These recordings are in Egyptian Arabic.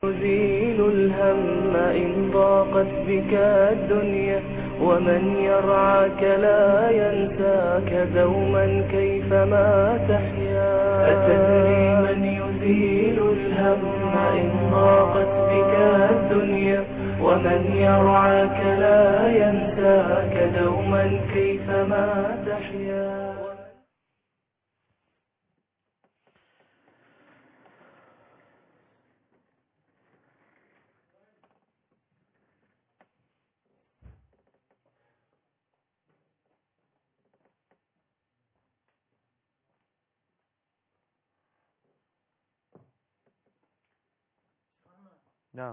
يزيل الهم إن ضاقت بك الدنيا ومن يرعاك لا ينساك دوما كيفما تحيا أتدري من يزيل الهم إن ضاقت بك الدنيا ومن يرعاك لا ينساك دوما كيفما تحيا نعم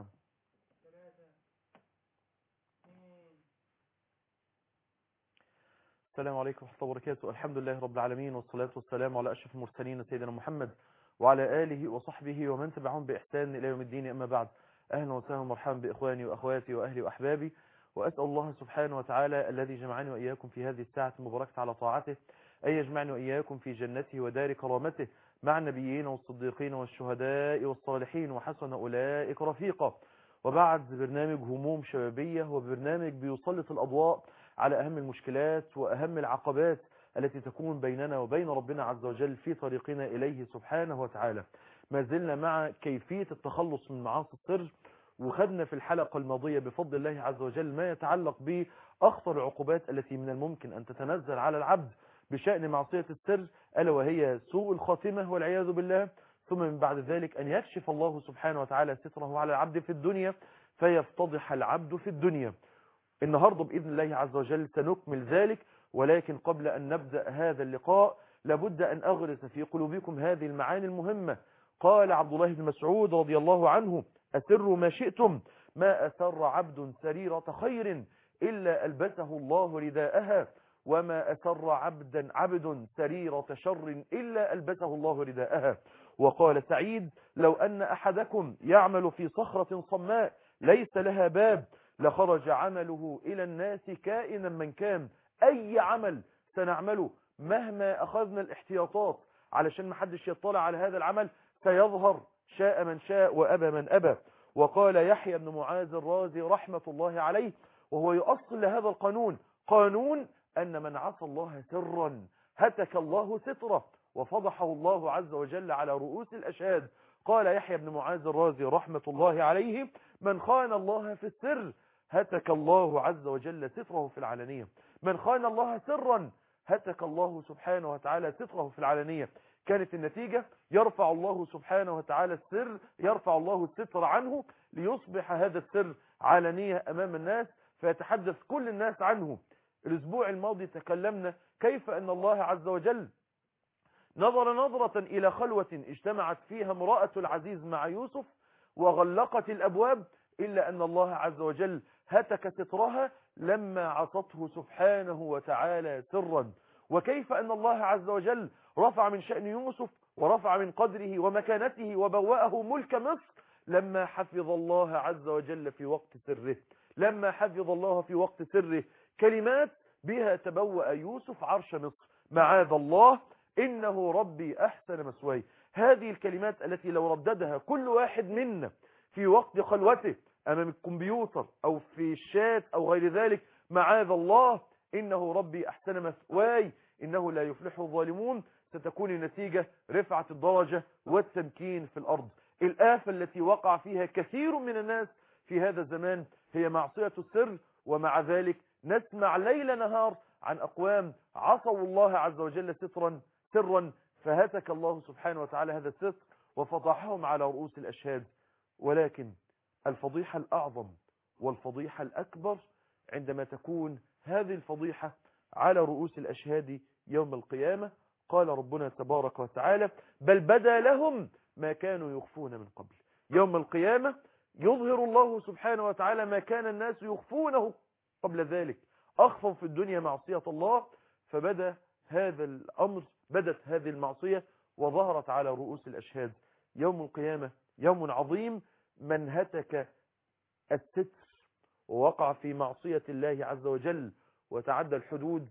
السلام عليكم ورحمة الله وبركاته الحمد لله رب العالمين والصلاة والسلام على أشرف المرسلين سيدنا محمد وعلى آله وصحبه ومن تبعهم بإحسان إلى يوم الدين أما بعد أهلا وسهلا ومرحبا بإخواني وأخواتي وأهلي وأحبابي وأسأل الله سبحانه وتعالى الذي جمعني وإياكم في هذه الساعة المباركة على طاعته أن يجمعني وإياكم في جنته ودار كرامته مع النبيين والصديقين والشهداء والصالحين وحسن أولئك رفيقا وبعد برنامج هموم شبابية وبرنامج بيسلط الأضواء على أهم المشكلات وأهم العقبات التي تكون بيننا وبين ربنا عز وجل في طريقنا إليه سبحانه وتعالى ما زلنا مع كيفية التخلص من معاصي السر وخدنا في الحلقة الماضية بفضل الله عز وجل ما يتعلق بأخطر العقوبات التي من الممكن أن تتنزل على العبد بشأن معصية السر ألا وهي سوء الخاتمة والعياذ بالله ثم من بعد ذلك أن يكشف الله سبحانه وتعالى ستره على العبد في الدنيا فيفتضح العبد في الدنيا النهاردة بإذن الله عز وجل سنكمل ذلك ولكن قبل أن نبدأ هذا اللقاء لابد أن أغرس في قلوبكم هذه المعاني المهمة قال عبد الله بن مسعود رضي الله عنه أسروا ما شئتم ما أسر عبد سريرة خير إلا ألبسه الله رداءها وما أسر عبدا عبد سريرة شر إلا ألبسه الله رداءها وقال سعيد لو أن أحدكم يعمل في صخرة صماء ليس لها باب لخرج عمله إلى الناس كائنا من كان أي عمل سنعمله مهما أخذنا الاحتياطات علشان محدش يطلع على هذا العمل سيظهر شاء من شاء وأبى من أبى وقال يحيى بن معاذ الرازي رحمة الله عليه وهو يؤصل لهذا القانون قانون أن من عصى الله سرا هتك الله ستره وفضحه الله عز وجل على رؤوس الأشهاد قال يحيى بن معاذ الرازي رحمة الله عليه من خان الله في السر هتك الله عز وجل ستره في العلانية من خان الله سرا هتك الله سبحانه وتعالى ستره في العلانية كانت النتيجة يرفع الله سبحانه وتعالى السر يرفع الله الستر عنه ليصبح هذا السر علانية أمام الناس فيتحدث كل الناس عنه الأسبوع الماضي تكلمنا كيف أن الله عز وجل نظر نظرة إلى خلوة اجتمعت فيها امرأة العزيز مع يوسف وغلقت الأبواب إلا أن الله عز وجل هتك سترها لما عصته سبحانه وتعالى سرا وكيف أن الله عز وجل رفع من شأن يوسف ورفع من قدره ومكانته وبوأه ملك مصر لما حفظ الله عز وجل في وقت سره لما حفظ الله في وقت سره كلمات بها تبوأ يوسف عرش مصر معاذ الله إنه ربي أحسن مسواي هذه الكلمات التي لو رددها كل واحد منا في وقت خلوته أمام الكمبيوتر أو في الشات أو غير ذلك معاذ الله إنه ربي أحسن مسواي إنه لا يفلح الظالمون ستكون النتيجة رفعة الدرجة والتمكين في الأرض الآفة التي وقع فيها كثير من الناس في هذا الزمان هي معصية السر ومع ذلك نسمع ليل نهار عن أقوام عصوا الله عز وجل سترا سرا فهتك الله سبحانه وتعالى هذا الستر وفضحهم على رؤوس الأشهاد ولكن الفضيحة الأعظم والفضيحة الأكبر عندما تكون هذه الفضيحة على رؤوس الأشهاد يوم القيامة قال ربنا تبارك وتعالى بل بدا لهم ما كانوا يخفون من قبل يوم القيامة يظهر الله سبحانه وتعالى ما كان الناس يخفونه قبل ذلك أخفوا في الدنيا معصية الله فبدأ هذا الأمر بدت هذه المعصية وظهرت على رؤوس الأشهاد يوم القيامة يوم عظيم من هتك الستر ووقع في معصية الله عز وجل وتعدى الحدود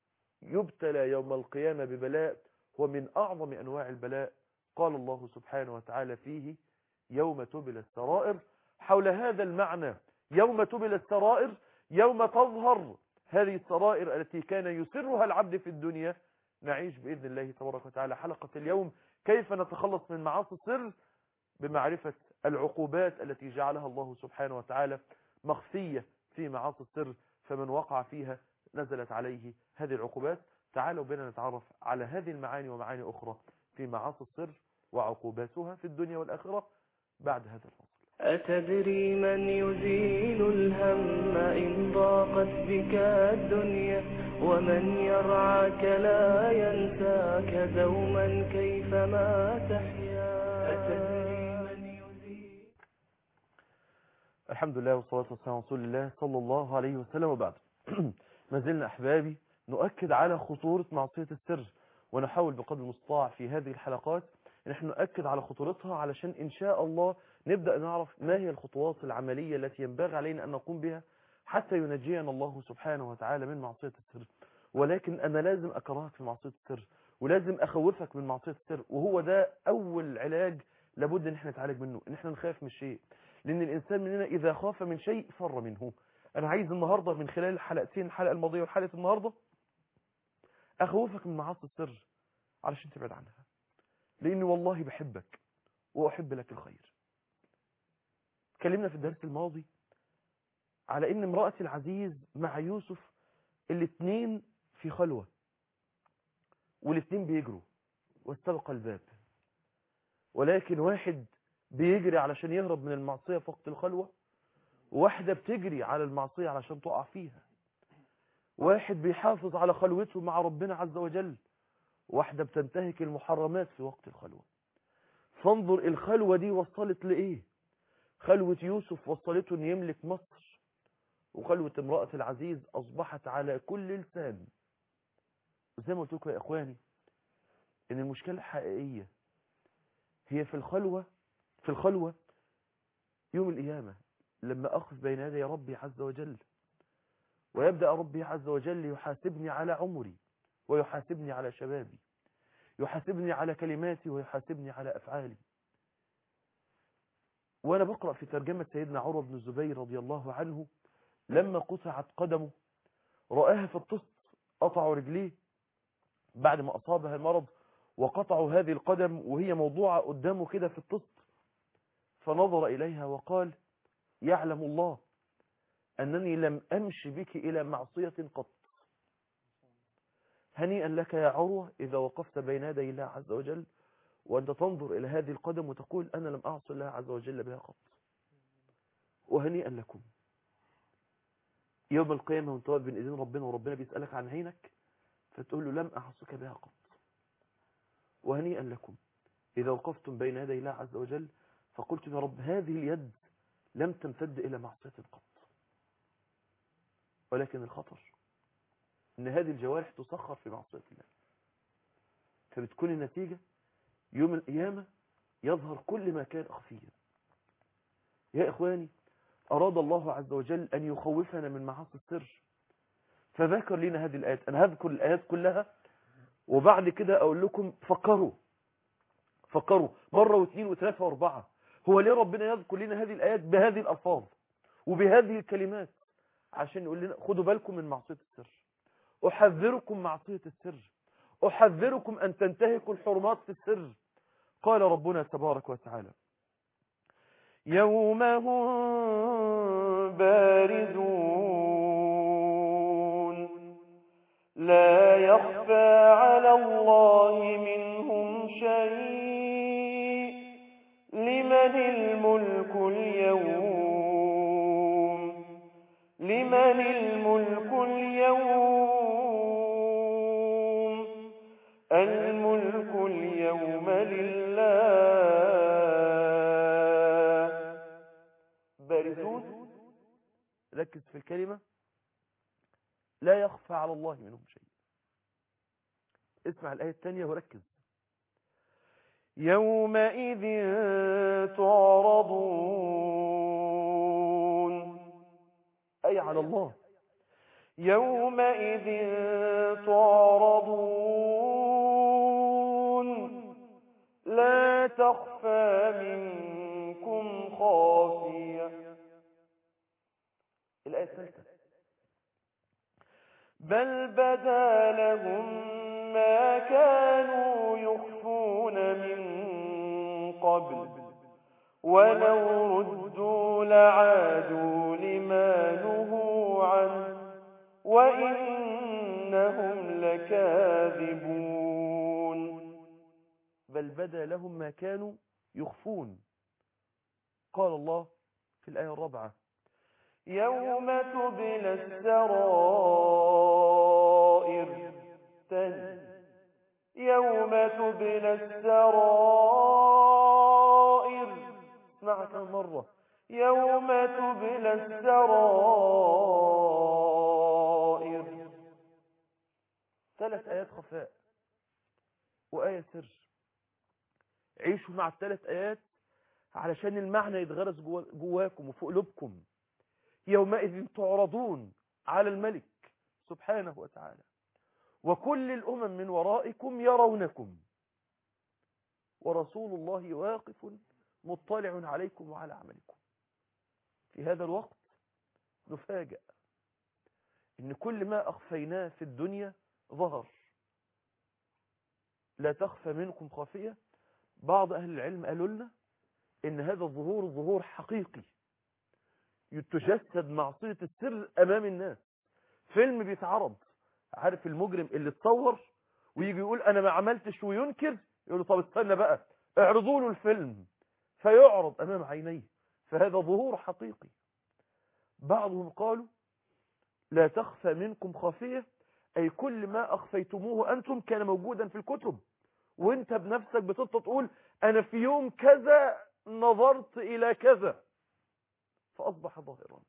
يبتلى يوم القيامة ببلاء ومن أعظم أنواع البلاء قال الله سبحانه وتعالى فيه يوم تبل السرائر حول هذا المعنى يوم تبل السرائر يوم تظهر هذه السرائر التي كان يسرها العبد في الدنيا نعيش بإذن الله تبارك وتعالى حلقة اليوم كيف نتخلص من معاصي السر بمعرفة العقوبات التي جعلها الله سبحانه وتعالى مخفية في معاصي السر فمن وقع فيها نزلت عليه هذه العقوبات تعالوا بنا نتعرف على هذه المعاني ومعاني أخرى في معاصي السر وعقوباتها في الدنيا والآخرة بعد هذا الفصل أتدري من يزيل الهم إن ضاقت بك الدنيا ومن يرعاك لا ينساك دوما كيفما تحيا أتدري من يزيل الحمد لله والصلاة والسلام على رسول الله صلى الله عليه وسلم وبعد ما زلنا أحبابي نؤكد على خطورة معصية السر ونحاول بقدر المستطاع في هذه الحلقات ان احنا نؤكد على خطورتها علشان ان شاء الله نبدأ نعرف ما هي الخطوات العملية التي ينبغي علينا ان نقوم بها حتى ينجينا الله سبحانه وتعالى من معصية السر ولكن انا لازم اكرهك في معصية السر ولازم اخوفك من معصية السر وهو ده اول علاج لابد ان احنا نتعالج منه ان احنا نخاف من الشيء لان الانسان مننا اذا خاف من شيء فر منه انا عايز النهاردة من خلال الحلقتين الحلقة الماضية والحلقة النهاردة اخوفك من معاصي السر علشان تبعد عنها لاني والله بحبك واحب لك الخير اتكلمنا في الدرس الماضي على ان امرأة العزيز مع يوسف الاثنين في خلوة والاثنين بيجروا واستبق الباب ولكن واحد بيجري علشان يهرب من المعصية في وقت الخلوة وواحدة بتجري على المعصية علشان تقع فيها واحد بيحافظ على خلوته مع ربنا عز وجل واحدة بتنتهك المحرمات في وقت الخلوة فانظر الخلوة دي وصلت لإيه خلوة يوسف وصلته أن يملك مصر وخلوة امرأة العزيز أصبحت على كل لسان زي ما قلت لكم يا إخواني إن المشكلة الحقيقية هي في الخلوة في الخلوة يوم القيامة لما أقف بين يدي ربي عز وجل ويبدأ ربي عز وجل يحاسبني على عمري ويحاسبني على شبابي يحاسبني على كلماتي ويحاسبني على أفعالي وأنا بقرأ في ترجمة سيدنا عروة بن الزبير رضي الله عنه لما قطعت قدمه رآها في الطست قطعوا رجليه بعد ما أصابها المرض وقطعوا هذه القدم وهي موضوعة قدامه كده في الطست فنظر إليها وقال يعلم الله أنني لم أمش بك إلى معصية قط هنيئا لك يا عروة إذا وقفت بين يدي الله عز وجل وأنت تنظر إلى هذه القدم وتقول أنا لم أعصي الله عز وجل بها قط وهنيئا لكم يوم القيامة وانت واقف بين ايدين ربنا وربنا بيسألك عن عينك فتقول له لم أعصك بها قط وهنيئا لكم إذا وقفتم بين يدي الله عز وجل فقلت يا رب هذه اليد لم تمتد إلى معصية قط ولكن الخطر ان هذه الجوارح تسخر في معصية الله فبتكون النتيجة يوم القيامة يظهر كل ما كان خفيا يا إخواني أراد الله عز وجل أن يخوفنا من معاصي السر فذكر لنا هذه الآيات أنا هذكر الآيات كلها وبعد كده أقول لكم فكروا فكروا مرة واثنين وثلاثة واربعة هو ليه ربنا يذكر لنا هذه الآيات بهذه الألفاظ وبهذه الكلمات عشان يقول لنا خدوا بالكم من معصية السر أحذركم معصية السر أحذركم أن تنتهكوا الحرمات في السر قال ربنا تبارك وتعالى يوم هم بارزون لا يخفى على الله منهم شيء لمن الملك اليوم لمن الملك اليوم الملك اليوم لله بارزون ركز في الكلمة لا يخفى على الله منهم شيء اسمع الآية الثانية وركز يومئذ تعرضون أي على الله يومئذ تعرضون لا تخفى منكم خافية الآية الثالثة بل بدا لهم ما كانوا يخفون من قبل ولو ردوا لعادوا لما نهوا عنه وإنهم لكاذبون بل بدا لهم ما كانوا يخفون قال الله في الآية الرابعة يوم تبلى السرائر تاني يوم تبلى السرائر اسمعها كم مرة يوم تبلى السرائر ثلاث آيات خفاء وآية سر عيشوا مع الثلاث آيات علشان المعنى يتغرس جوا جواكم وفي قلوبكم يومئذ تعرضون على الملك سبحانه وتعالى وكل الأمم من ورائكم يرونكم ورسول الله واقف مطلع عليكم وعلى عملكم في هذا الوقت نفاجأ ان كل ما أخفيناه في الدنيا ظهر لا تخفى منكم خافية بعض أهل العلم قالوا لنا ان هذا الظهور ظهور حقيقي يتجسد معصية السر أمام الناس فيلم بيتعرض عارف المجرم اللي اتصور ويجي يقول أنا ما عملتش وينكر يقول له طب استنى بقى اعرضوا له الفيلم فيعرض أمام عينيه فهذا ظهور حقيقي بعضهم قالوا لا تخفى منكم خافية أي كل ما أخفيتموه أنتم كان موجودا في الكتب وانت بنفسك بتطلع تقول أنا في يوم كذا نظرت إلى كذا فأصبح ظاهرا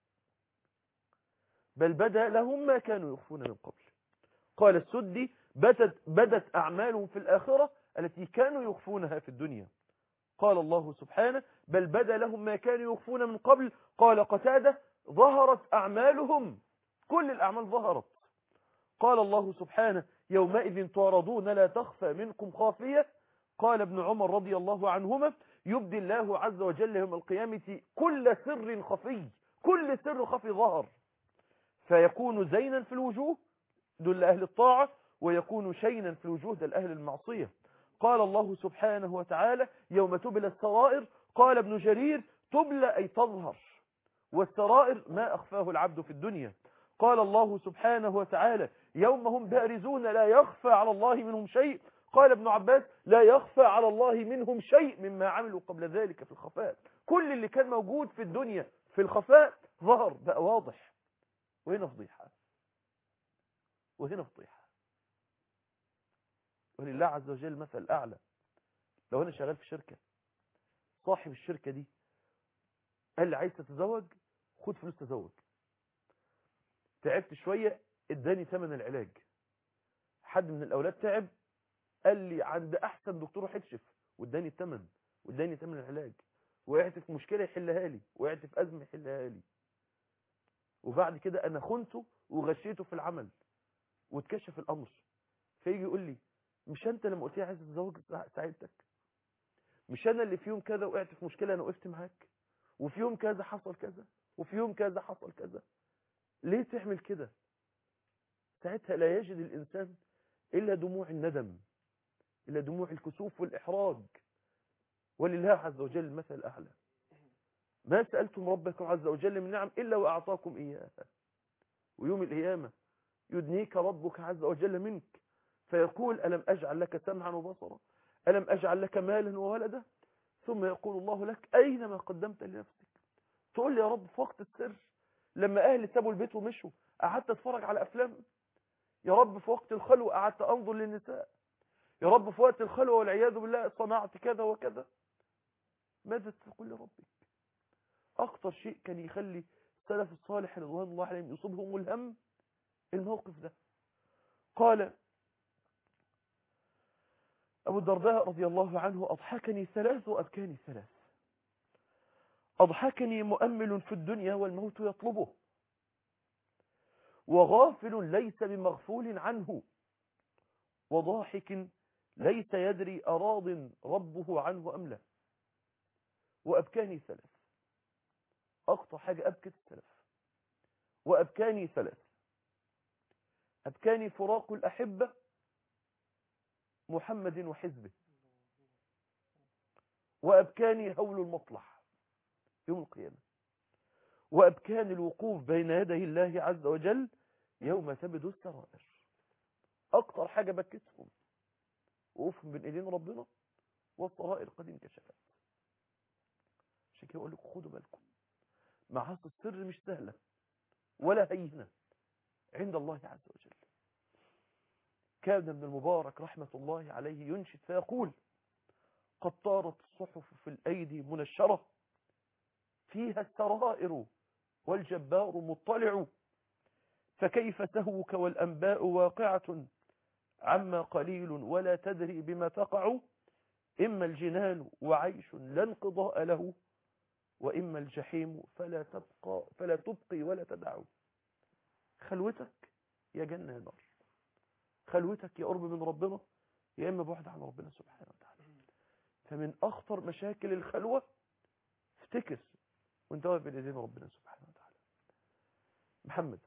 بل بدا لهم ما كانوا يخفون من قبل قال السدي بدت, بدت أعمالهم في الآخرة التي كانوا يخفونها في الدنيا قال الله سبحانه بل بدا لهم ما كانوا يخفون من قبل قال قتادة ظهرت أعمالهم كل الأعمال ظهرت قال الله سبحانه يومئذ تعرضون لا تخفى منكم خافية قال ابن عمر رضي الله عنهما يبدي الله عز وجل يوم القيامة كل سر خفي كل سر خفي ظهر فيكون زينا في الوجوه دل أهل الطاعة ويكون شينا في الوجوه دل أهل المعصية قال الله سبحانه وتعالى يوم تبلى السرائر قال ابن جرير تبلى أي تظهر والسرائر ما أخفاه العبد في الدنيا قال الله سبحانه وتعالى يوم هم بارزون لا يخفى على الله منهم شيء قال ابن عباس لا يخفى على الله منهم شيء مما عملوا قبل ذلك في الخفاء كل اللي كان موجود في الدنيا في الخفاء ظهر بقى واضح وهنا فضيحة وهنا فضيحة ولله عز وجل مثل أعلى لو أنا شغال في شركة صاحب الشركة دي قال لي عايز تتزوج خد فلوس تزوج تعبت شوية اداني ثمن العلاج حد من الأولاد تعب قال لي عند أحسن دكتور هتكشف واداني الثمن واداني ثمن العلاج وقعت في مشكلة يحلها لي وقعت في أزمة يحلها لي وبعد كده أنا خنته وغشيته في العمل واتكشف الأمر فيجي يقول لي مش أنت لما قلت لي عايز تتزوج ساعدتك مش أنا اللي في يوم كذا وقعت في مشكلة أنا وقفت معاك وفي يوم كذا حصل كذا وفي يوم كذا حصل كذا ليه تعمل كده ساعتها لا يجد الإنسان إلا دموع الندم إلا دموع الكسوف والإحراج ولله عز وجل المثل الأعلى ما سألتم ربكم عز وجل من نعم إلا وأعطاكم إياها ويوم القيامة يدنيك ربك عز وجل منك فيقول ألم أجعل لك سمعا وبصرا ألم أجعل لك مالا وولدا ثم يقول الله لك أين ما قدمت لنفسك تقول لي يا رب في وقت السر لما أهلي سابوا البيت ومشوا قعدت أتفرج على أفلام يا رب في وقت الخلوة قعدت أنظر للنساء يا رب في وقت الخلوة والعياذ بالله صنعت كذا وكذا ماذا تقول لربك أخطر شيء كان يخلي السلف الصالح رضوان الله عليهم يصيبهم الهم الموقف ده قال أبو الدرداء رضي الله عنه أضحكني ثلاث وأبكاني ثلاث أضحكني مؤمل في الدنيا والموت يطلبه وغافل ليس بمغفول عنه وضاحك ليس يدري أراض ربه عنه أم لا وأبكاني ثلاث أكتر حاجة أبكت الثلاث وأبكاني ثلاث أبكاني فراق الأحبة محمد وحزبه وأبكاني هول المطلح يوم القيامة وأبكاني الوقوف بين يدي الله عز وجل يوم تبدو السرائر أكتر حاجة بكتهم وقوفهم بين إيدين ربنا والسرائر قد انكشفت عشان كده أقول لكم خدوا بالكم معاصي السر مش سهلة ولا هينة عند الله عز وجل كان ابن المبارك رحمة الله عليه ينشد فيقول قد طارت الصحف في الأيدي منشرة فيها السرائر والجبار مطلع فكيف تهوك والأنباء واقعة عما قليل ولا تدري بما تقع إما الجنان وعيش لا انقضاء له وإما الجحيم فلا تبقى فلا تبقي ولا تدع خلوتك يا جنة يا نار خلوتك يا قرب من ربنا يا إما بعد عن ربنا سبحانه وتعالى فمن أخطر مشاكل الخلوة افتكر وانت واقف بين ايدين ربنا سبحانه وتعالى محمد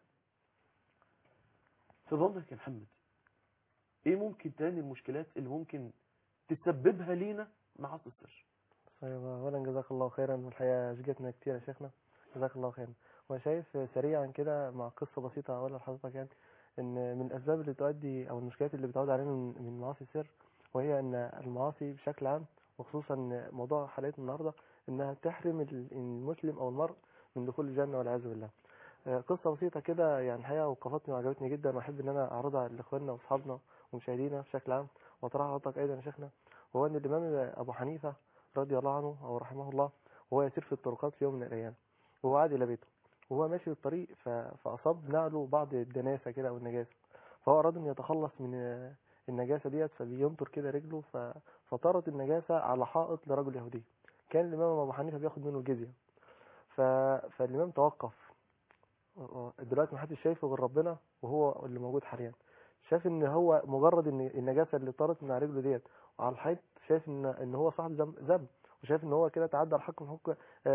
في ظنك يا محمد ايه ممكن تاني المشكلات اللي ممكن تسببها لينا معاصي السر طيب اولا جزاك الله خيرا والحقيقه اشجتنا كتير يا شيخنا جزاك الله خيرا وانا شايف سريعا كده مع قصه بسيطه اقولها لحضرتك يعني ان من الاسباب اللي تؤدي او المشكلات اللي بتعود علينا من من معاصي السر وهي ان المعاصي بشكل عام وخصوصا موضوع حلقتنا النهارده انها تحرم المسلم او المرء من دخول الجنه والعياذ بالله قصه بسيطه كده يعني الحقيقه وقفتني وعجبتني جدا واحب ان انا اعرضها لاخواننا واصحابنا ومشاهدينا بشكل عام واطرحها حضرتك ايضا يا شيخنا وهو ان الامام ابو حنيفه رضي الله عنه او رحمه الله وهو يسير في الطرقات في يوم من الايام وهو عاد الى بيته وهو ماشي في الطريق ف... فاصاب نعله بعض الدناسه كده او النجاسه فهو اراد ان يتخلص من النجاسه ديت فبينطر كده رجله ف... فطارت النجاسه على حائط لرجل يهودي كان الامام ابو حنيفه بياخد منه الجزيه ف... فالامام توقف دلوقتي ما حدش شايفه غير ربنا وهو اللي موجود حاليا شاف ان هو مجرد ان النجاسه اللي طارت من على رجله ديت وعلى الحيط شايف ان ان هو صاحب ذنب ذنب وشايف ان هو كده تعدى على حق من حقوق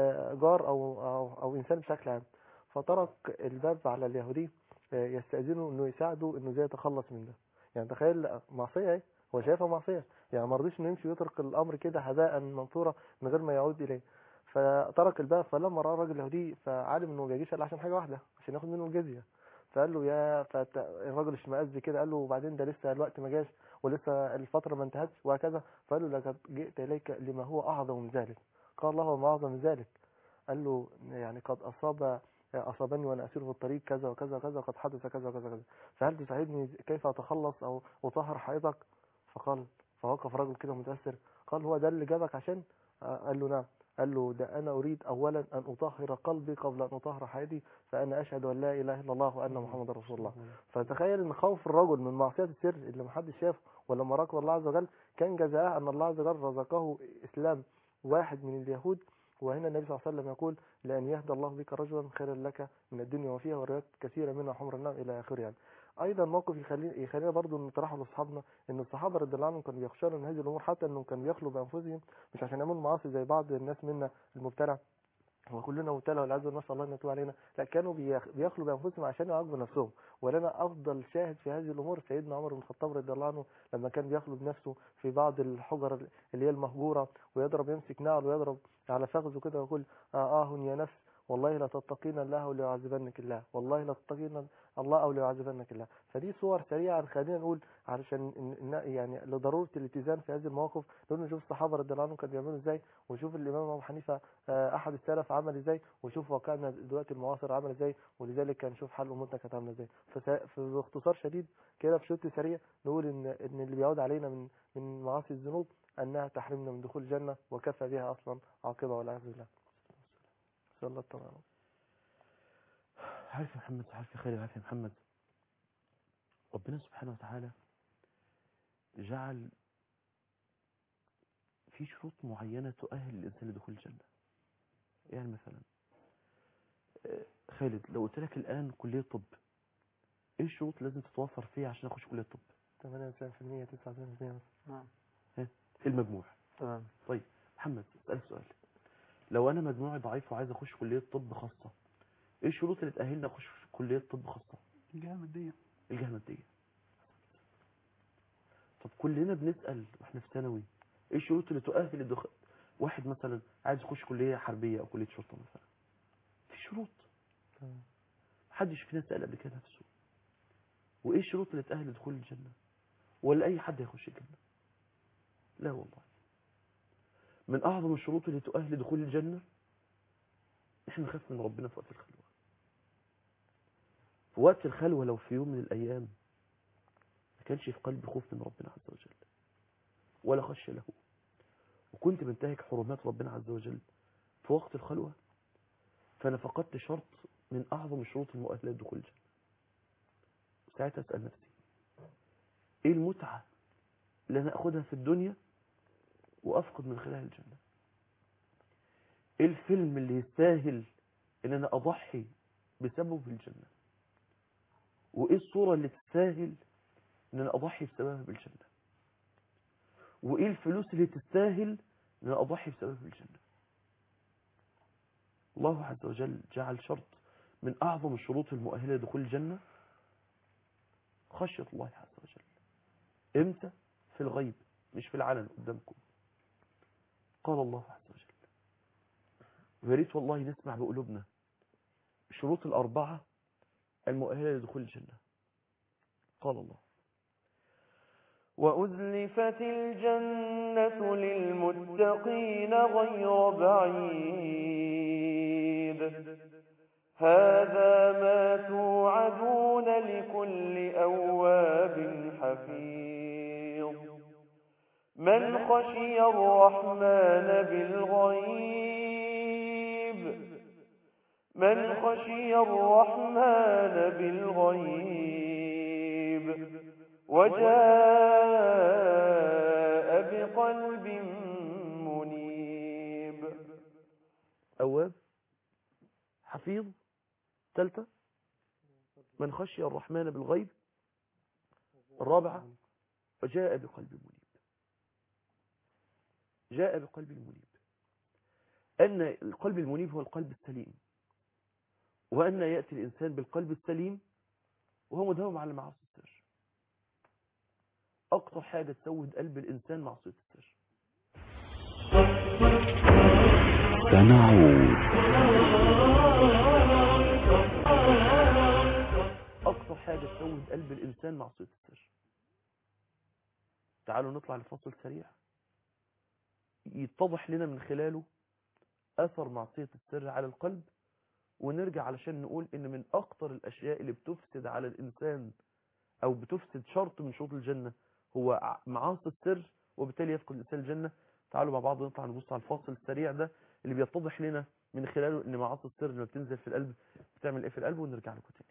جار او او او انسان بشكل عام فترك الباب على اليهودي يستاذنه انه يساعده انه ازاي يتخلص من ده يعني تخيل معصيه اهي هو شايفها معصيه يعني ما رضيش انه يمشي ويترك الامر كده هباء منثورا من غير ما يعود اليه فترك الباب فلما راى الراجل اليهودي فعلم انه ما بيجيش الا عشان حاجه واحده عشان ياخد منه الجزيه فقال له يا فت... الراجل اشمئز كده قال له وبعدين ده لسه الوقت ما جاش ولسه الفتره ما انتهتش وهكذا فقال له لقد جئت اليك لما هو اعظم من ذلك قال الله وما اعظم من ذلك قال له يعني قد اصاب اصابني وانا اسير في الطريق كذا وكذا وكذا وقد حدث كذا وكذا وكذا فهل تساعدني كيف اتخلص او اطهر حائطك فقال فوقف رجل كده متاثر قال هو ده اللي جابك عشان قال له نعم قال له ده أنا أريد أولا أن أطهر قلبي قبل أن أطهر حياتي فأنا أشهد أن لا إله إلا الله وأن محمد رسول الله فتخيل أن خوف الرجل من معصية السر اللي محدش شافه ولما راقب الله عز وجل كان جزاءه أن الله عز وجل رزقه إسلام واحد من اليهود وهنا النبي صلى الله عليه وسلم يقول لأن يهدى الله بك رجلا خيرا لك من الدنيا وفيها وروايات كثيرة منها حمر النار إلى آخره يعني ايضا موقف يخلينا يخلينا برضه نطرحه لاصحابنا ان الصحابه رضي الله عنهم كانوا بيخشوا من هذه الامور حتى انهم كانوا بيخلوا بانفسهم مش عشان يعملوا معاصي زي بعض الناس منا المبتلع وكلنا مبتلى والعياذ بالله نسال الله ان يتوب علينا لا كانوا بيخلوا بانفسهم عشان يعاقبوا نفسهم ولنا افضل شاهد في هذه الامور سيدنا عمر بن الخطاب رضي الله عنه لما كان بيخلو بنفسه في بعض الحجر اللي هي المهجوره ويضرب يمسك نعل ويضرب على فخذه كده ويقول آه, اه يا نفس والله لا تتقين الله او ليعذبنك الله والله لا تتقين الله او ليعذبنك الله فدي صور سريعه خلينا نقول علشان يعني لضروره الاتزان في هذه المواقف نقول نشوف الصحابه رضي الله عنهم كانوا بيعملوا ازاي ونشوف الامام ابو حنيفه احد السلف عمل ازاي ونشوف واقعنا دلوقتي المعاصر عمل ازاي ولذلك هنشوف حل امورنا كانت عامله ازاي فباختصار شديد كده في شوط سريع نقول ان ان اللي بيعود علينا من من معاصي الذنوب انها تحرمنا من دخول الجنه وكفى بها اصلا عاقبه والعياذ بالله نسال الله التمام عارف يا محمد عارف يا خالد عارف يا محمد ربنا سبحانه وتعالى جعل في شروط معينة تؤهل الإنسان لدخول الجنة يعني مثلا خالد لو قلت لك الآن كلية طب ايه الشروط لازم تتوفر فيها عشان اخش كلية طب 98% 99% نعم المجموع تمام طيب محمد اسألك سؤال لو انا مجموعي ضعيف وعايز اخش كليه طب خاصه ايه الشروط اللي تاهلني اخش في كليه طب خاصه الجهه الماديه الجهه الماديه طب كلنا بنسال واحنا في ثانوي ايه الشروط اللي تؤهل الدخول واحد مثلا عايز يخش كليه حربيه او كليه شرطه مثلا في شروط تمام. محدش فينا سال قبل كده نفسه وايه الشروط اللي تاهل لدخول الجنه ولا اي حد يخش الجنه لا والله من اعظم الشروط اللي تؤهل لدخول الجنه احنا نخاف من ربنا في وقت الخلوه في وقت الخلوه لو في يوم من الايام ما كانش في قلبي خوف من ربنا عز وجل ولا خشيه له وكنت بنتهك حرمات ربنا عز وجل في وقت الخلوه فانا فقدت شرط من اعظم الشروط المؤهله لدخول الجنه ساعتها اسال نفسي ايه المتعه اللي انا اخدها في الدنيا وافقد من خلالها الجنه ايه الفيلم اللي يستاهل ان انا اضحي بسببه بالجنه وايه الصوره اللي تستاهل ان انا اضحي بسببها بالجنه وايه الفلوس اللي تستاهل ان انا اضحي بسببها بالجنه الله عز وجل جعل شرط من اعظم الشروط المؤهله لدخول الجنه خشيه الله عز وجل امتى في الغيب مش في العلن قدامكم قال الله عز وجل ويا ريت والله نسمع بقلوبنا الشروط الأربعة المؤهلة لدخول الجنة قال الله وأزلفت الجنة للمتقين غير بعيد هذا ما توعدون لكل أواب حفيظ من خشي الرحمن بالغيب من خشي الرحمن بالغيب وجاء بقلب منيب أواب حفيظ ثالثة من خشي الرحمن بالغيب الرابعة وجاء بقلب منيب جاء بقلب منيب أن القلب المنيب هو القلب السليم وأن يأتي الإنسان بالقلب السليم وهو مداوم على معاصي السر أكتر حاجة تسود قلب الإنسان معصية السر سنعود أكتر حاجة تسود قلب الإنسان معصية السر تعالوا نطلع لفصل سريع يتضح لنا من خلاله أثر معصية السر على القلب ونرجع علشان نقول إن من أكتر الأشياء اللي بتفسد على الإنسان أو بتفسد شرط من شروط الجنة هو ع- معاصي السر وبالتالي يفقد الإنسان الجنة تعالوا مع بعض نطلع نبص على الفاصل السريع ده اللي بيتضح لنا من خلاله إن معاصي السر لما بتنزل في القلب بتعمل إيه في القلب ونرجع لكم تاني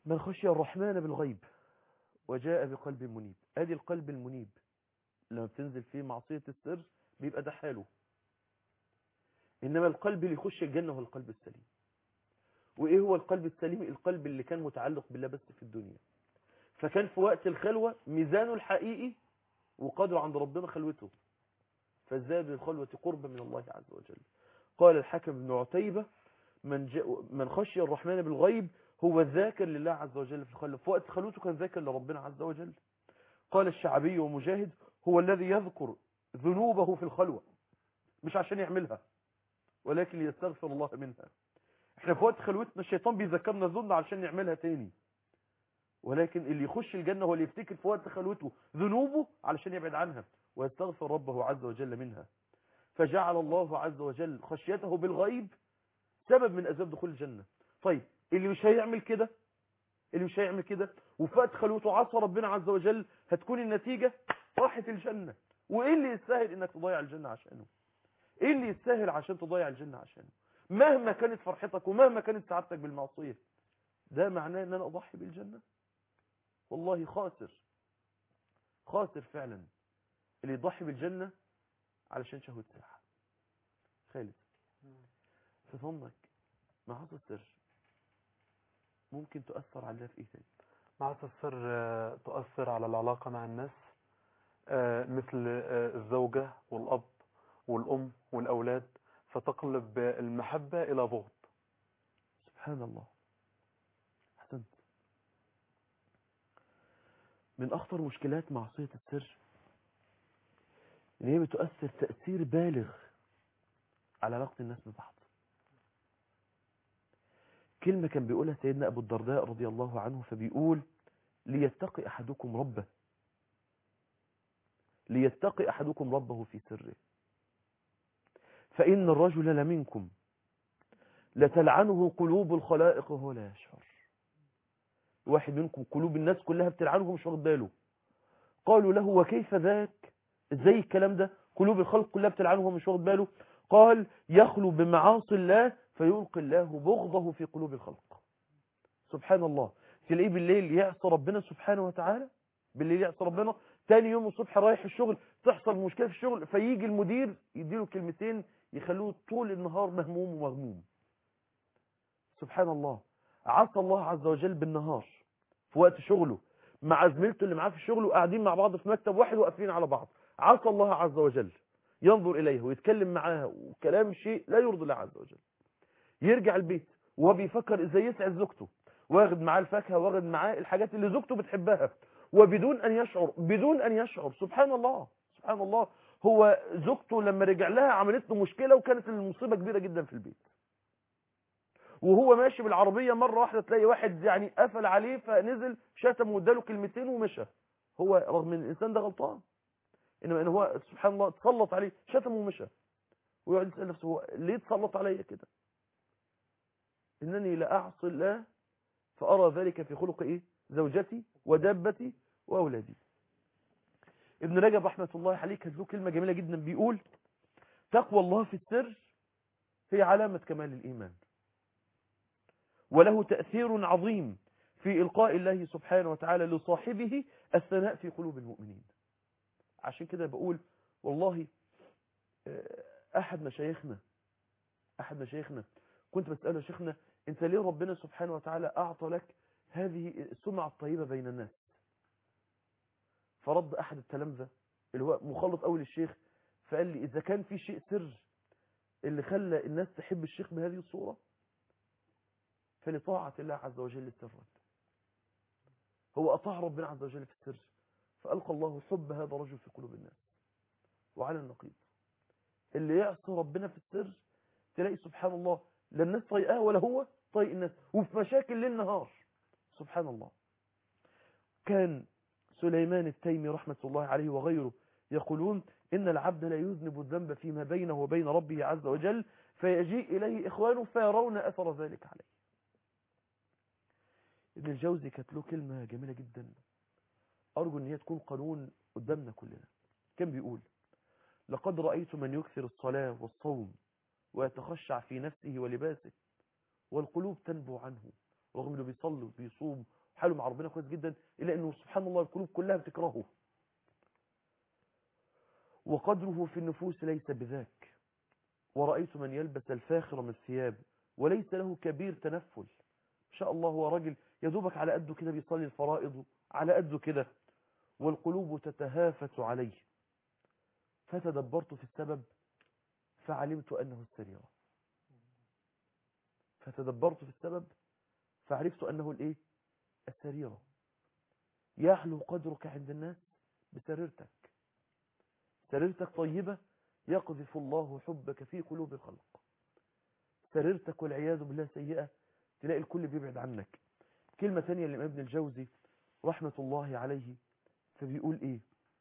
من خشي الرحمن بالغيب وجاء بقلب منيب ادي القلب المنيب لما بتنزل فيه معصية السر بيبقى ده حاله انما القلب اللي يخش الجنة هو القلب السليم وايه هو القلب السليم القلب اللي كان متعلق بالله بس في الدنيا فكان في وقت الخلوة ميزانه الحقيقي وقدره عند ربنا خلوته فازداد الخلوة قربا من الله عز وجل قال الحكم بن عتيبة من, جاء من خشي الرحمن بالغيب هو الذاكر لله عز وجل في الخلوة في وقت خلوته كان ذاكر لربنا عز وجل قال الشعبي ومجاهد هو الذي يذكر ذنوبه في الخلوة مش عشان يعملها ولكن ليستغفر الله منها احنا في وقت خلوتنا الشيطان بيذكرنا ذنب عشان نعملها تاني ولكن اللي يخش الجنة هو اللي يفتكر في وقت خلوته ذنوبه علشان يبعد عنها ويستغفر ربه عز وجل منها فجعل الله عز وجل خشيته بالغيب سبب من أسباب دخول الجنة طيب اللي مش هيعمل كده اللي مش هيعمل كده وفي وقت خلوته عصى ربنا عز وجل هتكون النتيجة راحة الجنة وايه اللي يستاهل انك تضيع الجنة عشانه ايه اللي يستاهل عشان تضيع الجنة عشانه مهما كانت فرحتك ومهما كانت سعادتك بالمعصية ده معناه ان انا اضحي بالجنة والله خاسر خاسر فعلا اللي يضحي بالجنة علشان شهوة ساحة خالد في ظنك معاصي السر ممكن تؤثر على الله في ايه تاني معاصي السر آه، تؤثر على العلاقة مع الناس آه، مثل آه، الزوجة والأب والأم والأولاد فتقلب المحبة إلى بغض سبحان الله احسنت من اخطر مشكلات معصية السر ان هي بتؤثر تأثير بالغ على علاقة الناس ببعض كلمة كان بيقولها سيدنا ابو الدرداء رضي الله عنه فبيقول ليتقي احدكم ربه ليتقي احدكم ربه في سره فان الرجل لمنكم لتلعنه قلوب الخلائق وهو لا يشعر واحد منكم قلوب الناس كلها بتلعنه مش واخد باله قالوا له وكيف ذاك ازاي الكلام ده قلوب الخلق كلها بتلعنه وهو مش واخد باله قال يخلو بمعاصي الله فيلقي الله بغضه في قلوب الخلق سبحان الله تلاقيه بالليل يعصى ربنا سبحانه وتعالى بالليل يعصى ربنا تاني يوم الصبح رايح الشغل تحصل مشكلة في الشغل فيجي المدير يديله كلمتين يخلوه طول النهار مهموم ومغموم سبحان الله عصى الله عز وجل بالنهار في وقت شغله مع زميلته اللي معاه في الشغل وقاعدين مع بعض في مكتب واحد وقافلين على بعض عصى الله عز وجل ينظر إليه ويتكلم معاها وكلام شيء لا يرضي الله عز وجل يرجع البيت وهو بيفكر ازاي يسعد زوجته واخد معاه الفاكهه واخد معاه الحاجات اللي زوجته بتحبها وبدون ان يشعر بدون ان يشعر سبحان الله سبحان الله هو زوجته لما رجع لها عملت له مشكله وكانت المصيبه كبيره جدا في البيت وهو ماشي بالعربيه مره واحده تلاقي واحد يعني قفل عليه فنزل شتم واداله كلمتين ومشى هو رغم ان الانسان ده غلطان انما ان هو سبحان الله تسلط عليه شتم ومشى ويقعد يسال نفسه هو ليه تسلط عليا كده انني لا اعصي الله فارى ذلك في خلق ايه زوجتي ودابتي واولادي ابن رجب رحمه الله عليه كان له كلمه جميله جدا بيقول تقوى الله في السر هي علامه كمال الايمان وله تاثير عظيم في القاء الله سبحانه وتعالى لصاحبه الثناء في قلوب المؤمنين عشان كده بقول والله احد مشايخنا احد مشايخنا كنت بسأله يا شيخنا انت ليه ربنا سبحانه وتعالى اعطى لك هذه السمعة الطيبة بين الناس فرد احد التلامذة اللي هو مخلط اول الشيخ فقال لي اذا كان في شيء سر اللي خلى الناس تحب الشيخ بهذه الصورة فلطاعة الله عز وجل سرا هو اطاع ربنا عز وجل في السر فألقى الله حب هذا الرجل في قلوب الناس وعلى النقيض اللي يعصي ربنا في السر تلاقي سبحان الله لا الناس طايقاه ولا هو طايق الناس وفي مشاكل ليل نهار سبحان الله كان سليمان التيمي رحمة الله عليه وغيره يقولون إن العبد لا يذنب الذنب فيما بينه وبين ربه عز وجل فيجيء إليه إخوانه فيرون أثر ذلك عليه ابن الجوزي كانت له كلمة جميلة جدا أرجو أن هي تكون قانون قدامنا كلنا كان بيقول لقد رأيت من يكثر الصلاة والصوم ويتخشع في نفسه ولباسه والقلوب تنبو عنه رغم انه بيصلي وبيصوم حاله مع ربنا كويس جدا إلا أنه سبحان الله القلوب كلها بتكرهه وقدره في النفوس ليس بذاك ورأيت من يلبس الفاخر من الثياب وليس له كبير تنفل إن شاء الله هو راجل يدوبك على قده كده بيصلي الفرائض على قده كده والقلوب تتهافت عليه فتدبرت في السبب فعلمت أنه السريرة فتدبرت في السبب فعرفت أنه الإيه السريرة يحلو قدرك عند الناس بسريرتك سريرتك طيبة يقذف الله حبك في قلوب الخلق سريرتك والعياذ بالله سيئة تلاقي الكل بيبعد عنك كلمة ثانية للإمام ابن الجوزي رحمة الله عليه فبيقول إيه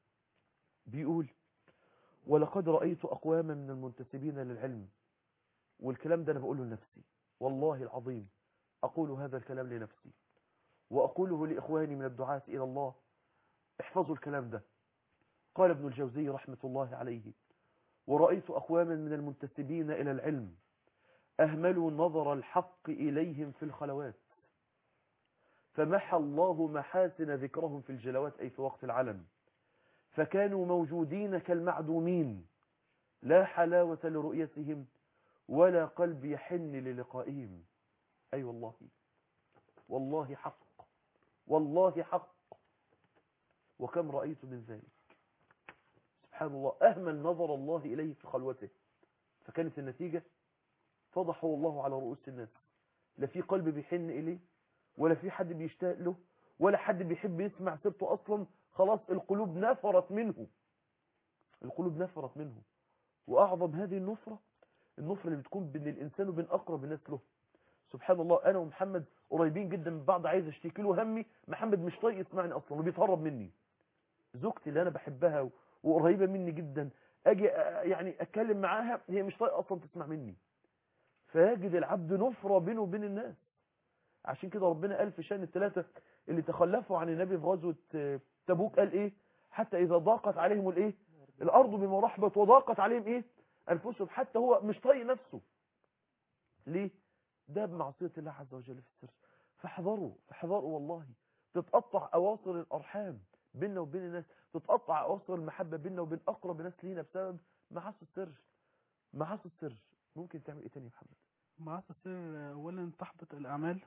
بيقول ولقد رأيت أقواما من المنتسبين للعلم والكلام ده أنا بقوله لنفسي والله العظيم أقول هذا الكلام لنفسي وأقوله لإخواني من الدعاة إلى الله احفظوا الكلام ده قال ابن الجوزي رحمة الله عليه ورأيت أقواما من المنتسبين إلى العلم أهملوا نظر الحق إليهم في الخلوات فمحى الله محاسن ذكرهم في الجلوات أي في وقت العلم فكانوا موجودين كالمعدومين لا حلاوة لرؤيتهم ولا قلب يحن للقائهم أي أيوة والله والله حق والله حق وكم رأيت من ذلك سبحان الله أهمل نظر الله إليه في خلوته فكانت النتيجة فضحه الله على رؤوس الناس لا في قلب بيحن إليه ولا في حد بيشتاق له ولا حد بيحب يسمع سيرته أصلا خلاص القلوب نفرت منه القلوب نفرت منه وأعظم هذه النفرة النفرة اللي بتكون بين الإنسان وبين أقرب الناس له سبحان الله أنا ومحمد قريبين جدا من بعض عايز اشتكي له همي محمد مش طايق يسمعني أصلا وبيتهرب مني زوجتي اللي أنا بحبها وقريبة مني جدا أجي يعني أتكلم معاها هي مش طايقة أصلا تسمع مني فيجد العبد نفرة بينه وبين الناس عشان كده ربنا قال في شأن الثلاثة اللي تخلفوا عن النبي في غزوة تبوك قال ايه حتى اذا ضاقت عليهم الايه الارض بما رحبت وضاقت عليهم ايه انفسهم حتى هو مش طايق نفسه ليه ده بمعصية الله عز وجل في السر فاحذروا فاحذروا والله تتقطع اواصر الارحام بيننا وبين الناس تتقطع اواصر المحبة بيننا وبين اقرب ناس لينا بسبب معاصي السر معاصي السر ممكن تعمل ايه تاني يا محمد معاصي السر اولا تحبط الاعمال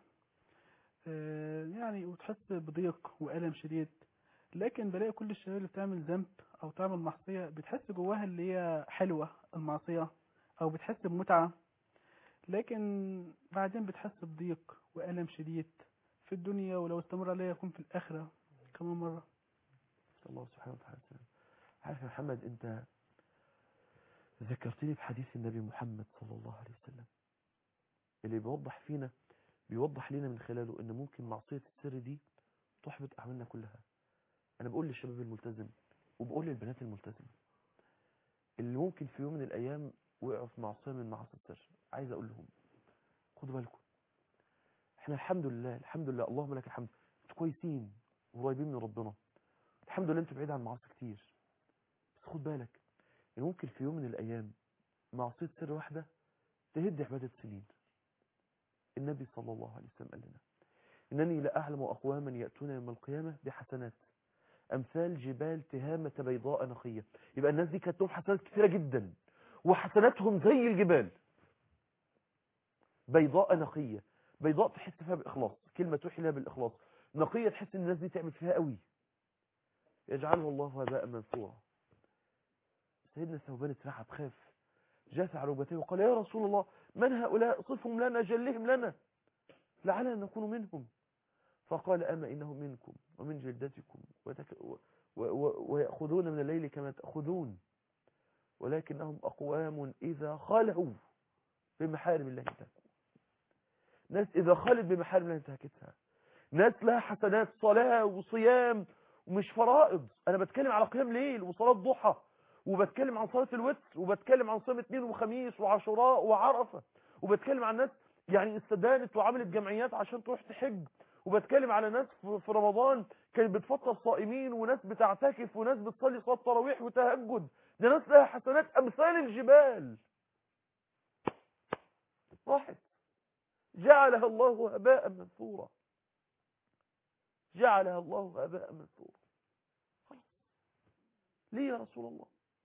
يعني وتحس بضيق وألم شديد لكن بلاقي كل الشباب اللي بتعمل ذنب أو تعمل معصية بتحس جواها اللي هي حلوة المعصية أو بتحس بمتعة لكن بعدين بتحس بضيق وألم شديد في الدنيا ولو استمر عليها يكون في الآخرة كمان مرة الله سبحانه وتعالى عارف يا محمد أنت ذكرتني بحديث النبي محمد صلى الله عليه وسلم اللي بيوضح فينا بيوضح لنا من خلاله ان ممكن معصية السر دي تحبط اعمالنا كلها انا بقول للشباب الملتزم وبقول للبنات الملتزمة اللي ممكن في يوم من الايام وقعوا في معصية من معاصي السر عايز اقول لهم خدوا بالكم احنا الحمد لله الحمد لله اللهم لك الحمد انتوا كويسين وقريبين من ربنا الحمد لله انتوا بعيد عن معاصي كتير بس خد بالك ان ممكن في يوم من الايام معصية سر واحدة تهد عبادة سنين النبي صلى الله عليه وسلم قال لنا إنني لأعلم أقواما يأتون يوم القيامة بحسنات أمثال جبال تهامة بيضاء نقية يبقى الناس دي كانت لهم حسنات كثيرة جدا وحسناتهم زي الجبال بيضاء نقية بيضاء تحس فيها بإخلاص كلمة توحي لها بالإخلاص نقية تحس إن الناس دي تعمل فيها قوي يجعله الله هباء منثورا سيدنا ثوبان اترعب خاف جاث على ركبتيه وقال يا رسول الله من هؤلاء صفهم لنا جلهم لنا لعلنا نكون منهم فقال أما إنهم منكم ومن جلدتكم وتك... و... و... و... ويأخذون من الليل كما تأخذون ولكنهم أقوام إذا خلعوا بمحارم الله انتهكوا ناس إذا خلت بمحارم الله انتهكتها ناس لها حسنات صلاة وصيام ومش فرائض أنا بتكلم على قيام ليل وصلاة ضحى وبتكلم عن صلاة الوتر وبتكلم عن صيام اثنين وخميس وعاشوراء وعرفة وبتكلم عن ناس يعني استدانت وعملت جمعيات عشان تروح تحج وبتكلم على ناس في رمضان كانت بتفطر صائمين وناس بتعتكف وناس بتصلي صلاة تراويح وتهجد ده ناس لها حسنات امثال الجبال راحت جعلها الله هباء منثورا جعلها الله هباء منثورا خلاص ليه يا رسول الله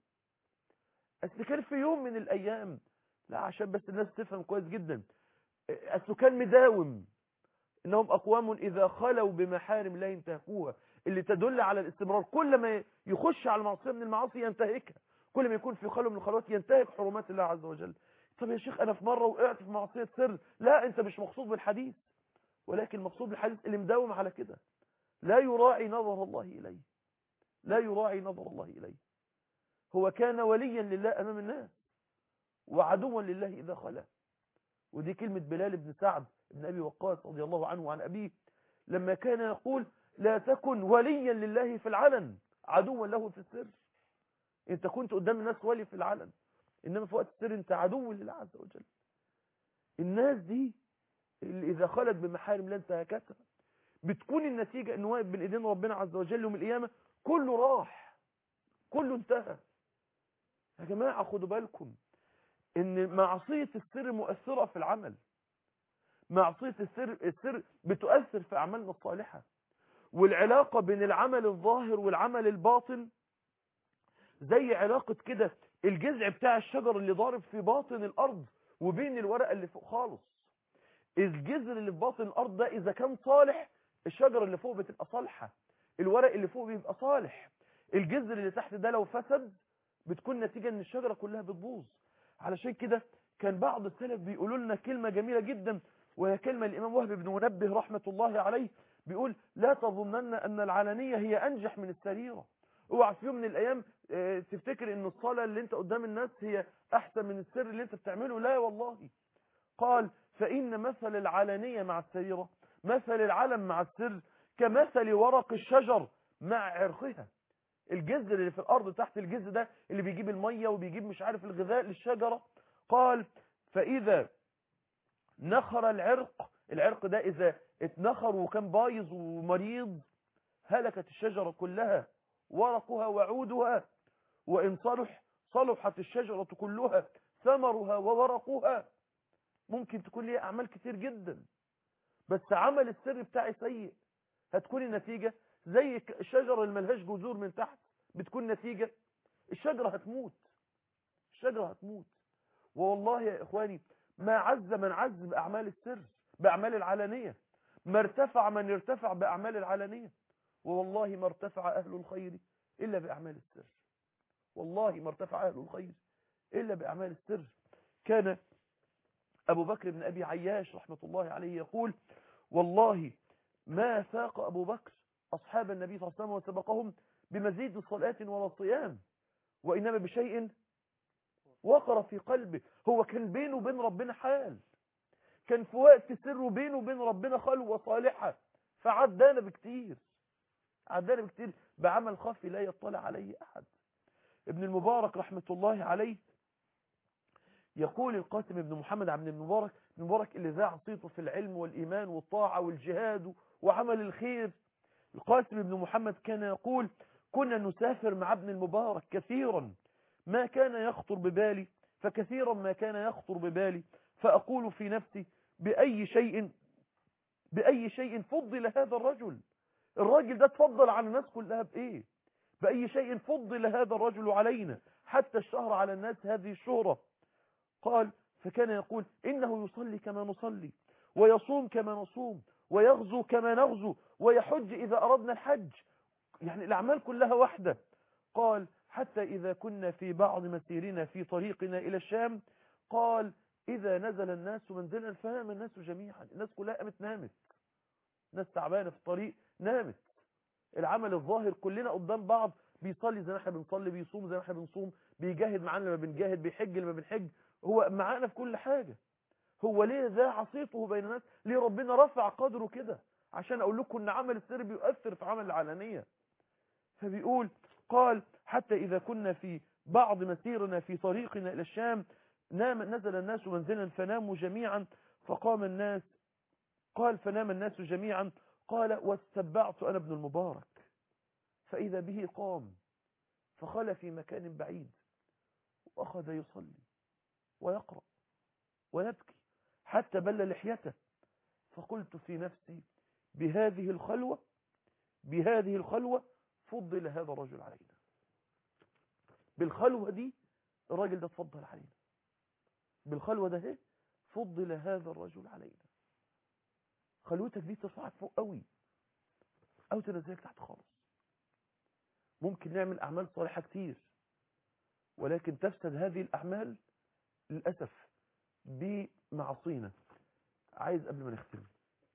اصل كان في يوم من الايام لا عشان بس الناس تفهم كويس جدا اصله كان مداوم انهم اقوام اذا خلوا بمحارم لا ينتهكوها اللي تدل على الاستمرار كل ما يخش على معصيه من المعاصي ينتهكها كل ما يكون في خلو من الخلوات ينتهك حرمات الله عز وجل طب يا شيخ انا في مره وقعت في معصيه سر لا انت مش مقصود بالحديث ولكن المقصود بالحديث اللي مداوم على كده لا يراعي نظر الله اليه لا يراعي نظر الله اليه هو كان وليا لله امام الناس وعدوا لله اذا خلا ودي كلمة بلال بن سعد بن أبي وقاص رضي الله عنه وعن أبيه لما كان يقول لا تكن وليا لله في العلن عدوا له في السر انت كنت قدام الناس ولي في العلن انما في وقت السر انت عدو لله عز وجل الناس دي اللي اذا خلت بمحارم لا انتهكتها بتكون النتيجة انه واقف بين ايدين ربنا عز وجل يوم القيامة كله راح كله انتهى يا جماعة خدوا بالكم ان معصية السر مؤثرة في العمل معصية السر السر بتؤثر في اعمالنا الصالحة والعلاقة بين العمل الظاهر والعمل الباطن زي علاقة كده الجذع بتاع الشجر اللي ضارب في باطن الارض وبين الورقة اللي فوق خالص الجذر اللي في باطن الارض ده اذا كان صالح الشجر اللي فوق بتبقى صالحة الورق اللي فوق بيبقى صالح الجذر اللي تحت ده لو فسد بتكون نتيجة ان الشجرة كلها بتبوظ علشان كده كان بعض السلف بيقولوا لنا كلمة جميلة جدا وهي كلمة الإمام وهب بن منبه رحمة الله عليه بيقول لا تظنن أن العلنية هي أنجح من السريرة اوعى في يوم من الأيام اه تفتكر أن الصلاة اللي انت قدام الناس هي أحسن من السر اللي انت بتعمله لا والله قال فإن مثل العلنية مع السريرة مثل العلم مع السر كمثل ورق الشجر مع عرقها الجذر اللي في الارض تحت الجذر ده اللي بيجيب المية وبيجيب مش عارف الغذاء للشجرة قال فاذا نخر العرق العرق ده اذا اتنخر وكان بايظ ومريض هلكت الشجرة كلها ورقها وعودها وان صلح صلحت الشجرة كلها ثمرها وورقها ممكن تكون ليها اعمال كتير جدا بس عمل السر بتاعي سيء هتكون النتيجة زي الشجرة اللي ملهاش جذور من تحت بتكون نتيجة الشجرة هتموت الشجرة هتموت والله يا إخواني ما عز من عز بأعمال السر بأعمال العلانية ما ارتفع من ارتفع بأعمال العلانية والله ما ارتفع أهل الخير إلا بأعمال السر والله ما ارتفع أهل الخير إلا بأعمال السر كان أبو بكر بن أبي عياش رحمة الله عليه يقول والله ما فاق أبو بكر أصحاب النبي صلى الله عليه وسلم وسبقهم بمزيد صلاة ولا صيام وإنما بشيء وقر في قلبه هو كان بينه وبين ربنا حال كان في وقت سره بينه وبين ربنا خلوة صالحة فعدانا بكتير عدانا بكتير بعمل خفي لا يطلع عليه أحد ابن المبارك رحمة الله عليه يقول القاسم ابن محمد عبد المبارك ابن المبارك اللي ذاع صيته في العلم والإيمان والطاعة والجهاد وعمل الخير القاسم بن محمد كان يقول كنا نسافر مع ابن المبارك كثيرا ما كان يخطر ببالي فكثيرا ما كان يخطر ببالي فأقول في نفسي بأي شيء بأي شيء فضل هذا الرجل الراجل ده تفضل على الناس كلها بإيه بأي شيء فضل هذا الرجل علينا حتى الشهر على الناس هذه الشهرة قال فكان يقول إنه يصلي كما نصلي ويصوم كما نصوم ويغزو كما نغزو ويحج إذا أردنا الحج يعني الأعمال كلها واحدة قال حتى إذا كنا في بعض مسيرنا في طريقنا إلى الشام قال إذا نزل الناس منزلا فنام الناس جميعا الناس كلها قامت نامت ناس تعبانة في الطريق نامت العمل الظاهر كلنا قدام بعض بيصلي زي ما احنا بنصلي بيصوم زي ما احنا بنصوم بيجاهد معانا لما بنجاهد بيحج لما بنحج هو معانا في كل حاجة هو ليه ذا عصيته بين الناس ليه ربنا رفع قدره كده عشان اقول لكم ان عمل السر بيؤثر في عمل العلانية فبيقول قال حتى اذا كنا في بعض مسيرنا في طريقنا الى الشام نام نزل الناس منزلا فناموا جميعا فقام الناس قال فنام الناس جميعا قال واستبعت انا ابن المبارك فاذا به قام فخلى في مكان بعيد واخذ يصلي ويقرأ ويبكي حتى بل لحيته فقلت في نفسي بهذه الخلوة بهذه الخلوة فضل هذا الرجل علينا بالخلوة دي الراجل ده اتفضل علينا بالخلوة ده اهي فضل هذا الرجل علينا خلوتك دي ترفعك فوق قوي او تنزلك تحت خالص ممكن نعمل اعمال صالحة كتير ولكن تفسد هذه الاعمال للأسف بمعصينا عايز قبل ما نختم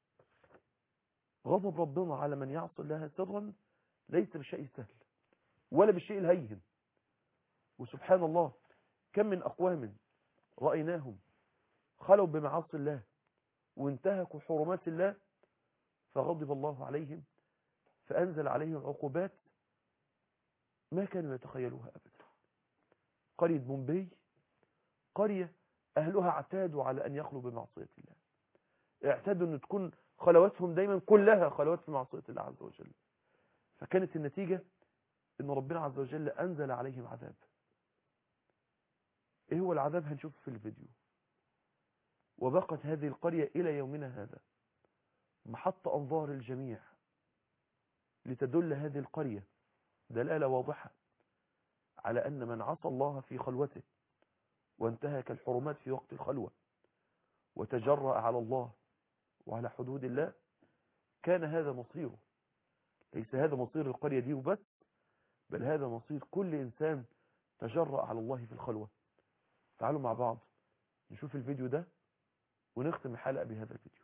غضب ربنا على من يعصي الله سرا ليس بشيء سهل ولا بالشيء الهين وسبحان الله كم من أقوام رأيناهم خلوا بمعاصي الله وانتهكوا حرمات الله فغضب الله عليهم فأنزل عليهم عقوبات ما كانوا يتخيلوها أبدا قرية بومبي قرية أهلها اعتادوا على أن يخلوا بمعصية الله اعتادوا أن تكون خلواتهم دايما كلها خلوات في معصية الله عز وجل فكانت النتيجة أن ربنا عز وجل أنزل عليهم عذاب إيه هو العذاب هنشوفه في الفيديو وبقت هذه القرية إلى يومنا هذا محط أنظار الجميع لتدل هذه القرية دلالة واضحة على أن من عصى الله في خلوته وانتهك الحرمات في وقت الخلوة وتجرأ على الله وعلى حدود الله كان هذا مصيره ليس هذا مصير القرية دي وبس بل هذا مصير كل إنسان تجرأ على الله في الخلوة تعالوا مع بعض نشوف الفيديو ده ونختم الحلقة بهذا الفيديو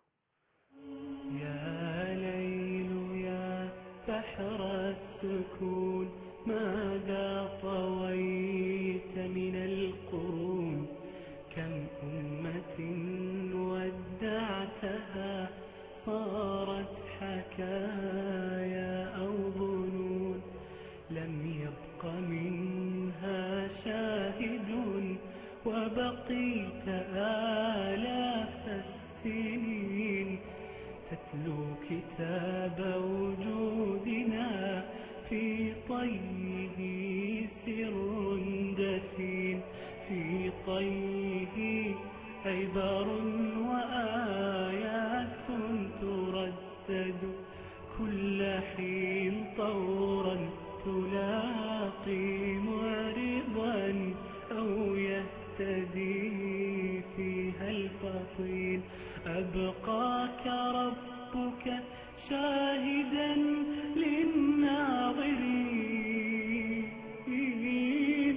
يا ليل يا بحر السكون ماذا طويت من القرون كم أمة ودعتها صارت حكايا أو ظنون لم يبق منها شاهد وبقيت آلاف السنين تتلو كتاب وجودنا في طيه سر دفين في طيه عبر وآيات تردد كل حين طورا تلاقي معرضا أو يهتدي فيها الفطين أبقاك ربك شاهدا للناظرين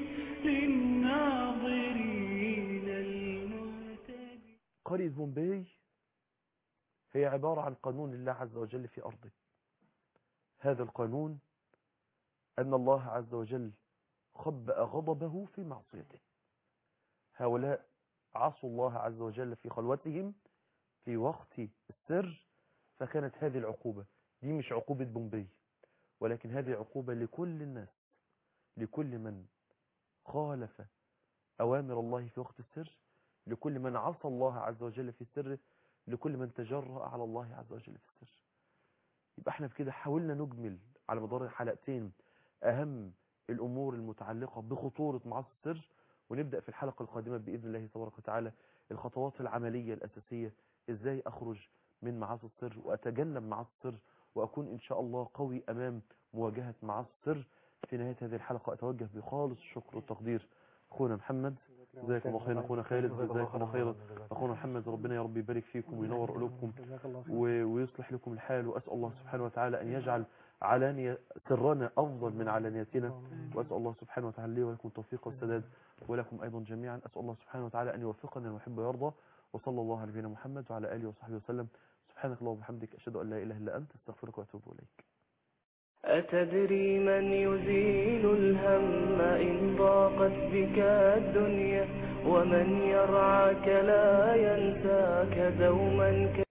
للناظرين المعتدين قرية بومبي هي عبارة عن قانون الله عز وجل في أرضه هذا القانون أن الله عز وجل خبأ غضبه في معصيته هؤلاء عصوا الله عز وجل في خلوتهم في وقت السر فكانت هذه العقوبة دي مش عقوبة بومبي ولكن هذه عقوبة لكل الناس لكل من خالف أوامر الله في وقت السر لكل من عصى الله عز وجل في سره لكل من تجرأ على الله عز وجل في السر يبقى احنا بكده حاولنا نجمل على مدار الحلقتين أهم الأمور المتعلقة بخطورة معاصي السر ونبدأ في الحلقة القادمة بإذن الله تبارك وتعالى الخطوات العملية الأساسية إزاي أخرج من معاصي السر وأتجنب معاصي السر وأكون إن شاء الله قوي أمام مواجهة معاصي السر في نهاية هذه الحلقة أتوجه بخالص الشكر والتقدير أخونا محمد جزاكم الله خيرا أخونا خالد جزاكم الله خيرا أخونا محمد ربنا يا رب يبارك فيكم وينور قلوبكم جزاك الله خير و- ويصلح لكم الحال وأسأل الله سبحانه وتعالى أن يجعل علانية سرنا أفضل من علانيتنا وأسأل الله سبحانه وتعالى لي ولكم التوفيق والسداد ولكم أيضا جميعا أسأل الله سبحانه وتعالى أن يوفقنا ويحب ويرضى وصلى الله على نبينا محمد وعلى آله وصحبه وسلم سبحانك اللهم وبحمدك أشهد أن لا إله إلا أنت استغفرك وأتوب إليك أتدري من يزيل الهم إن ضاقت بك الدنيا ومن يرعاك لا ينساك دوما